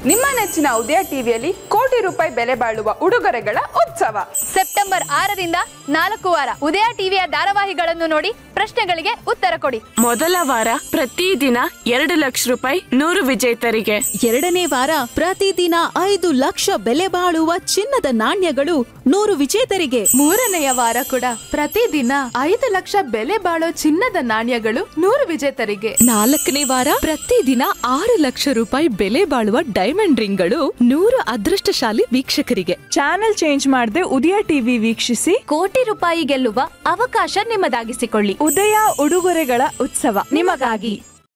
ನಿಮ್ಮ ನೆಚ್ಚಿನ ಉದಯ ಟಿವಿಯಲ್ಲಿ ಕೋಟಿ ರೂಪಾಯಿ ಬೆಲೆ ಬಾಳುವ ಉಡುಗೊರೆಗಳ ಉತ್ಸವ ಸೆಪ್ಟೆಂಬರ್ ಆರರಿಂದ ನಾಲ್ಕು ವಾರ ಉದಯ ಟಿವಿಯ ಧಾರಾವಾಹಿಗಳನ್ನು ನೋಡಿ ಪ್ರಶ್ನೆಗಳಿಗೆ ಉತ್ತರ ಕೊಡಿ ಮೊದಲ ವಾರ ಪ್ರತಿದಿನ ಎರಡು ಲಕ್ಷ ರೂಪಾಯಿ ನೂರು ವಿಜೇತರಿಗೆ ಎರಡನೇ ವಾರ ಪ್ರತಿದಿನ ಐದು ಲಕ್ಷ ಬೆಲೆ ಬಾಳುವ ಚಿನ್ನದ ನಾಣ್ಯಗಳು ನೂರು ವಿಜೇತರಿಗೆ ಮೂರನೆಯ ವಾರ ಕೂಡ ಪ್ರತಿದಿನ ಐದು ಲಕ್ಷ ಬೆಲೆ ಬಾಳೋ ಚಿನ್ನದ ನಾಣ್ಯಗಳು ನೂರು ವಿಜೇತರಿಗೆ ನಾಲ್ಕನೇ ವಾರ ಪ್ರತಿದಿನ ಆರು ಲಕ್ಷ ರೂಪಾಯಿ ಬೆಲೆ ಬಾಳುವ ಡೈಮಂಡ್ ರಿಂಗ್ಗಳು ನೂರು ಅದೃಷ್ಟಶಾಲಿ ವೀಕ್ಷಕರಿಗೆ ಚಾನೆಲ್ ಚೇಂಜ್ ಮಾಡದೆ ಉದಯ ಟಿವಿ ವೀಕ್ಷಿಸಿ ಕೋಟಿ ರೂಪಾಯಿ ಗೆಲ್ಲುವ ಅವಕಾಶ ನಿಮ್ಮದಾಗಿಸಿಕೊಳ್ಳಿ ಉದಯ ಉಡುಗೊರೆಗಳ ಉತ್ಸವ ನಿಮಗಾಗಿ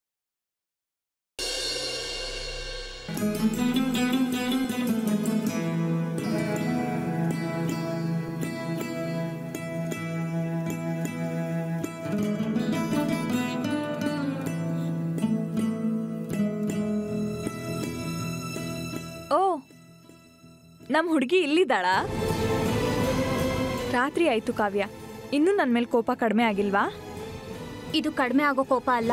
ಓ ನಮ್ ಹುಡುಗಿ ಇಲ್ಲಿದ್ದಾಳಾ ರಾತ್ರಿ ಆಯ್ತು ಕಾವ್ಯ ಇನ್ನೂ ನನ್ನ ಮೇಲೆ ಕೋಪ ಕಡಿಮೆ ಆಗಿಲ್ವಾ ಇದು ಕಡಿಮೆ ಆಗೋ ಕೋಪ ಅಲ್ಲ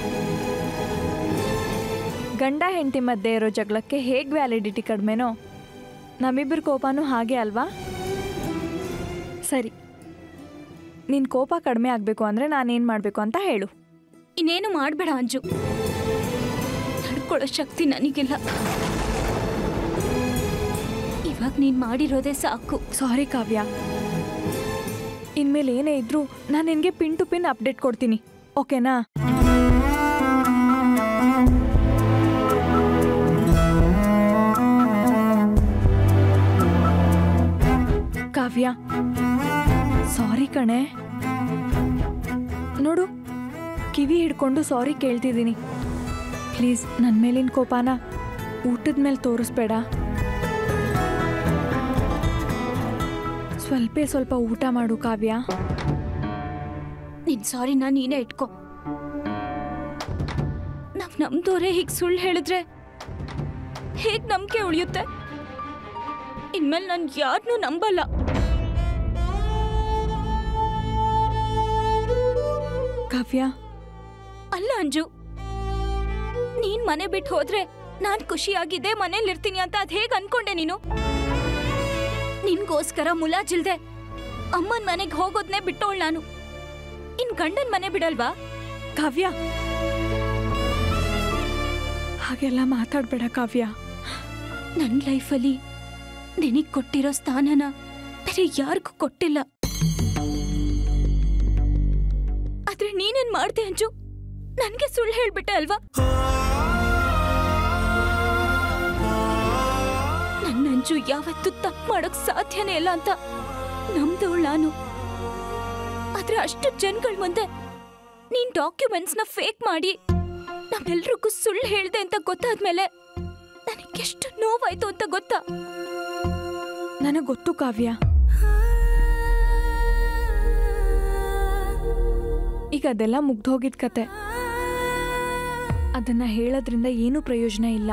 ಗಂಡ ಹೆಂಡತಿ ಮಧ್ಯೆ ಇರೋ ಜಗಳಕ್ಕೆ ಹೇಗೆ ವ್ಯಾಲಿಡಿಟಿ ಕಡಿಮೆನೋ ನಮ್ಮಿಬ್ಬರ ಕೋಪನೂ ಹಾಗೆ ಅಲ್ವಾ ಸರಿ ನಿನ್ನ ಕೋಪ ಕಡಿಮೆ ಆಗಬೇಕು ಅಂದರೆ ನಾನೇನು ಮಾಡಬೇಕು ಅಂತ ಹೇಳು ಇನ್ನೇನು ಮಾಡಬೇಡ ಅಂಜು ತಡ್ಕೊಳ್ಳೋ ಶಕ್ತಿ ನನಗಿಲ್ಲ ಇವಾಗ ನೀನ್ ಮಾಡಿರೋದೇ ಸಾಕು ಸಾರಿ ಕಾವ್ಯ ಇನ್ಮೇಲೆ ಏನೇ ಇದ್ರೂ ನಾನು ನಿನಗೆ ಪಿನ್ ಟು ಪಿನ್ ಅಪ್ಡೇಟ್ ಕೊಡ್ತೀನಿ ಓಕೆನಾ ಕಾವ್ಯ ಸಾರಿ ಕಣೆ ನೋಡು ಕಿವಿ ಹಿಡ್ಕೊಂಡು ಸಾರಿ ಕೇಳ್ತಿದ್ದೀನಿ ಪ್ಲೀಸ್ ನನ್ನ ಮೇಲಿನ ಕೋಪನ ಊಟದ ಮೇಲೆ ತೋರಿಸ್ಬೇಡ ಸ್ವಲ್ಪ ಸ್ವಲ್ಪ ಊಟ ಮಾಡು ಕಾವ್ಯ ನಿನ್ ಸಾರಿನ ನೀನೇ ಇಟ್ಕೋ ನಾವ್ ನಮ್ದೋರೆ ಹೀಗ್ ಸುಳ್ಳು ಹೇಳಿದ್ರೆ ಹೇಗ್ ನಂಬಿಕೆ ಉಳಿಯುತ್ತೆ ಇನ್ಮೇಲೆ ನಾನು ಯಾರನ್ನೂ ನಂಬಲ್ಲ ಕಾವ್ಯ ಅಲ್ಲ ಅಂಜು ನೀನ್ ಮನೆ ಬಿಟ್ಟು ಹೋದ್ರೆ ನಾನ್ ಖುಷಿಯಾಗಿದ್ದೆ ಮನೇಲಿರ್ತೀನಿ ಅಂತ ಅದ್ ಹೇಗ್ ಅನ್ಕೊಂಡೆ ನೀನು ನಿನ್ಗೋಸ್ಕರ ಮುಲಾಜಿಲ್ದೆ ಅಮ್ಮನ್ ಮನೆಗ್ ಹೋಗೋದ್ನೇ ಬಿಟ್ಟೋಳ್ ನಾನು ಇನ್ ಗಂಡನ್ ಮನೆ ಬಿಡಲ್ವಾ ಕಾವ್ಯ ಹಾಗೆಲ್ಲ ಮಾತಾಡ್ಬೇಡ ಕಾವ್ಯ ನನ್ ಲೈಫಲ್ಲಿ ನಿನಗ್ ಕೊಟ್ಟಿರೋ ಸ್ಥಾನನ ಬೇರೆ ಯಾರಿಗೂ ಕೊಟ್ಟಿಲ್ಲ ಆದ್ರೆ ನೀನೇನ್ ಮಾಡ್ದೆ ಅಂಜು ನನ್ಗೆ ಸುಳ್ಳು ಹೇಳ್ಬಿಟ್ಟೆ ಅಲ್ವಾ ನನ್ನ ಅಂಜು ಯಾವತ್ತೂ ತಪ್ಪು ಮಾಡೋಕ್ ಸಾಧ್ಯನೇ ಇಲ್ಲ ಅಂತ ನಮ್ದವಳು ನಾನು ಆದ್ರೆ ಅಷ್ಟು ಜನಗಳ ಮುಂದೆ ನೀನ್ ಡಾಕ್ಯುಮೆಂಟ್ಸ್ ನ ಫೇಕ್ ಮಾಡಿ ನಮ್ಮೆಲ್ರಿಗೂ ಸುಳ್ಳು ಹೇಳ್ದೆ ಅಂತ ಗೊತ್ತಾದ್ಮೇಲೆ ನನಗೆಷ್ಟು ನೋವಾಯ್ತು ಅಂತ ಗೊತ್ತಾ ನನಗೆ ಗೊತ್ತು ಕಾವ್ಯ ಈಗ ಅದೆಲ್ಲ ಮುಗ್ದೋಗಿದ್ ಕತೆ ಅದನ್ನ ಹೇಳೋದ್ರಿಂದ ಏನೂ ಪ್ರಯೋಜನ ಇಲ್ಲ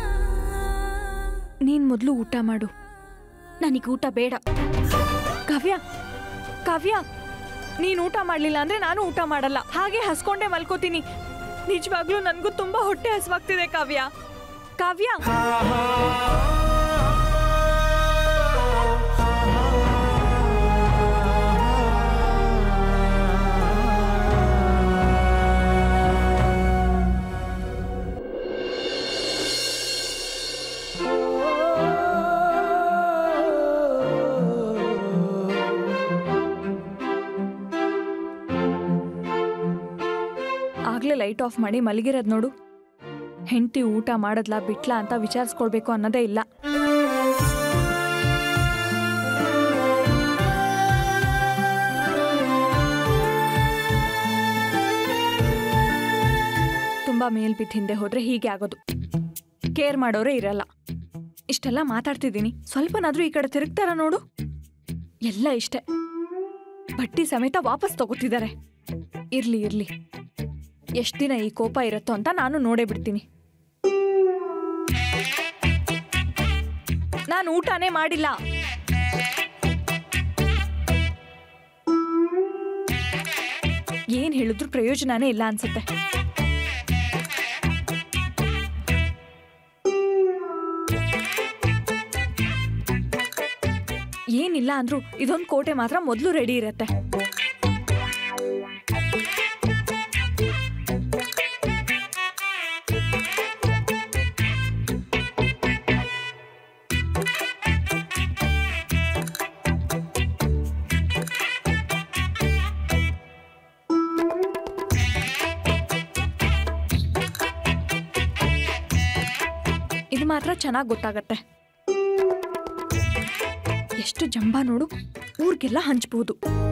ನೀನ್ ಮೊದಲು ಊಟ ಮಾಡು ನನಗೆ ಊಟ ಬೇಡ ಕಾವ್ಯ ಕಾವ್ಯ ನೀನ್ ಊಟ ಮಾಡ್ಲಿಲ್ಲ ಅಂದ್ರೆ ನಾನು ಊಟ ಮಾಡಲ್ಲ ಹಾಗೆ ಹಸ್ಕೊಂಡೆ ಮಲ್ಕೋತೀನಿ ನಿಜವಾಗ್ಲೂ ನನ್ಗೂ ತುಂಬಾ ಹೊಟ್ಟೆ ಹಸ್ವಾಗ್ತಿದೆ ಕಾವ್ಯ ಕಾವ್ಯ ಆಗ್ಲೇ ಲೈಟ್ ಆಫ್ ಮಾಡಿ ಮಲಗಿರೋದ್ ನೋಡು ಹೆಂಡತಿ ಊಟ ಮಾಡದ್ಲಾ ಬಿಟ್ಲಾ ಅಂತ ವಿಚಾರಿಸ್ಕೊಳ್ಬೇಕು ಅನ್ನೋದೇ ಇಲ್ಲ ತುಂಬಾ ಮೇಲ್ ಬಿದ್ದ ಹಿಂದೆ ಹೋದ್ರೆ ಹೀಗೆ ಆಗೋದು ಕೇರ್ ಮಾಡೋರೇ ಇರಲ್ಲ ಇಷ್ಟೆಲ್ಲ ಮಾತಾಡ್ತಿದ್ದೀನಿ ಸ್ವಲ್ಪನಾದ್ರೂ ಈ ಕಡೆ ತಿರುಗ್ತಾರ ನೋಡು ಎಲ್ಲ ಇಷ್ಟೆ ಬಟ್ಟಿ ಸಮೇತ ವಾಪಸ್ ತಗೋತಿದ್ದಾರೆ ಇರ್ಲಿ ಇರ್ಲಿ ಎಷ್ಟ್ ದಿನ ಈ ಕೋಪ ಇರುತ್ತೋ ಅಂತ ನಾನು ನೋಡೇ ಬಿಡ್ತೀನಿ ನಾನು ಊಟನೇ ಮಾಡಿಲ್ಲ ಏನ್ ಹೇಳಿದ್ರು ಪ್ರಯೋಜನನೇ ಇಲ್ಲ ಅನ್ಸುತ್ತೆ ಏನಿಲ್ಲ ಅಂದ್ರೂ ಇದೊಂದು ಕೋಟೆ ಮಾತ್ರ ಮೊದಲು ರೆಡಿ ಇರತ್ತೆ ಇದು ಮಾತ್ರ ಚೆನ್ನಾಗಿ ಗೊತ್ತಾಗತ್ತೆ ಎಷ್ಟು ಜಂಬ ನೋಡು ಊರಿಗೆಲ್ಲ ಹಂಚ್ಬೋದು